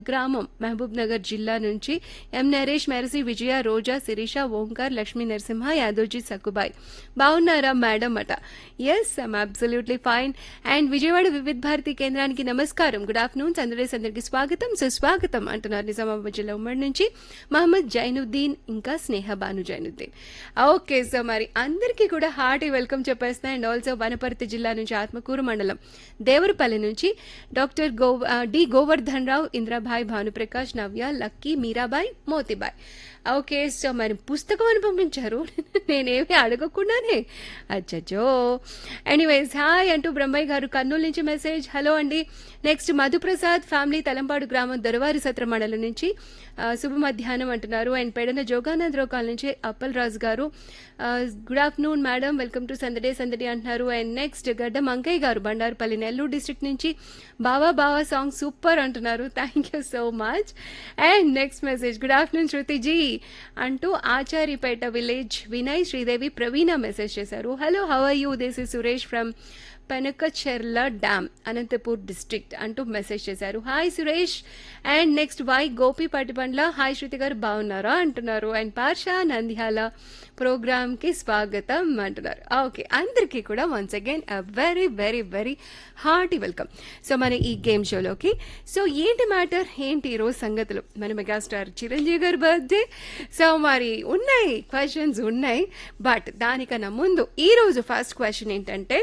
గ్రామం మహబూబ్ నగర్ జిల్లా నుంచి ఎం నరేష్ మెరసి విజయ రోజా శిరీష ఓంకార్ లక్ష్మీ నరసింహ యాదోజీ సక్కుబాయ్ బాగున్నారా మేడం అట yes I'm absolutely fine and Vijayawada Vividh Bharati కేంద్రానికి నమస్కారం గుడ్ ఆఫ్టర్నూన్ సందడేస్ అందరికి స్వాగతం సుస్వాగతం అంటున్నారు నిజామాబాద్ జిల్లా ఉమ్మడి నుంచి మహమ్మద్ జైనుద్దీన్ ఇంకా స్నేహ బాను జైనుద్దీన్ ఓకే సో మరి అందరికీ కూడా హార్టీ వెల్కమ్ చెప్పేస్తున్నా అండ్ ఆల్సో వనపర్తి జిల్లా నుంచి ఆత్మకూరు మండలం దేవరపల్లి నుంచి డాక్టర్ గో ఆ, D Govardhan Rao Indrabai Bhanuprakash Navya Lucky Meerabai Motibai okay so మరి పుస్తకం అని పంపించారు నేనేమి అడగకుండానే అచ్చచ్చో ఎనీవేస్ హాయ్ అంటూ బ్రహ్మయ్య గారు కర్నూలు నుంచి మెసేజ్ హలో అండి నెక్స్ట్ మధుప్రసాద్ ఫ్యామిలీ తలంపాడు గ్రామం దొరవారి సత్ర మండలం నుంచి ఆ, శుభ మధ్యాహ్నం అంటున్నారు అండ్ పెడన జోగానంద్ రోకాల్ నుంచి Appal Raju garu good afternoon madam welcome to సందడే సందడి అంటున్నారు అండ్ నెక్స్ట్ గడ్డ మంకయ్య గారు బండారుపల్లి నెల్లూరు డిస్ట్రిక్ట్ నుంచి బావా బావా సాంగ్ సూపర్ అంటున్నారు thank you so much and next message good afternoon Shruti ji అంటూ ఆచారిపేట విలేజ్ వినయ్ శ్రీదేవి ప్రవీణ మెసేజ్ చేశారు hello how are you this is Suresh from Penakacherla dam Anantapur district అంటూ మెసేజ్ చేశారు hi Suresh and next Y Gopi Patipandla hi Shruti garu బాగున్నారా అంటున్నారు అండ్ పార్షా నంద్యాల ప్రోగ్రామ్ కి స్వాగతం అంటున్నారు ఓకే అందరికీ కూడా once again very very very hearty welcome so మన ఈ గేమ్ షోలోకి సో ఏంటి మ్యాటర్ ఏంటి ఈరోజు సంగతులు మన మెగాస్టార్ చిరంజీవి గారి బర్త్డే సో మరి ఉన్నాయి క్వశ్చన్స్ ఉన్నాయి బట్ దానికన్నా ముందు ఈరోజు ఫస్ట్ క్వశ్చన్ ఏంటంటే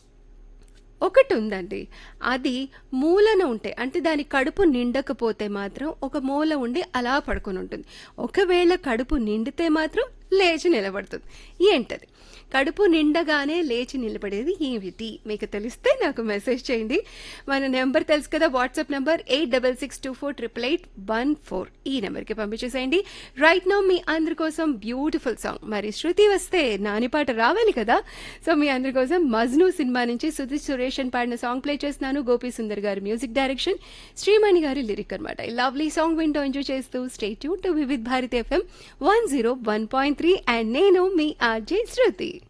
ఒకటి ఉందండి అది మూలన ఉంటే అంటే దాని కడుపు నిండకపోతే మాత్రం ఒక మూల ఉండి అలా పడుకొని ఉంటుంది ఒకవేళ కడుపు నిండితే మాత్రం లేచి నిలబడుతుంది ఏంటది కడుపు నిండగానే లేచి నిలబడేది ఏమిటి మీకు తెలిస్తే నాకు మెసేజ్ చేయండి మన నెంబర్ తెలుసు కదా WhatsApp number eight double six two four triple eight one four ఈ నెంబర్కి పంపించేసేయండి రైట్ నౌ మీ అందరి కోసం బ్యూటిఫుల్ సాంగ్ మరి శృతి వస్తే నాని పాట రావాలి కదా సో మీ అందరి కోసం మజ్ను సినిమా నుంచి సుధీర్ సురేష్ అని పాడిన సాంగ్ ప్లే చేస్తున్నాను గోపి సుందర్ గారి మ్యూజిక్ డైరెక్షన్ శ్రీమణి గారి లిరిక్ అనమాట ఈ లవ్లీ సాంగ్ వింటూ ఎంజాయ్ చేస్తూ stay tune to Vividh Bharati FM one zero one point three and నేను మీ ఆర్జే శృతి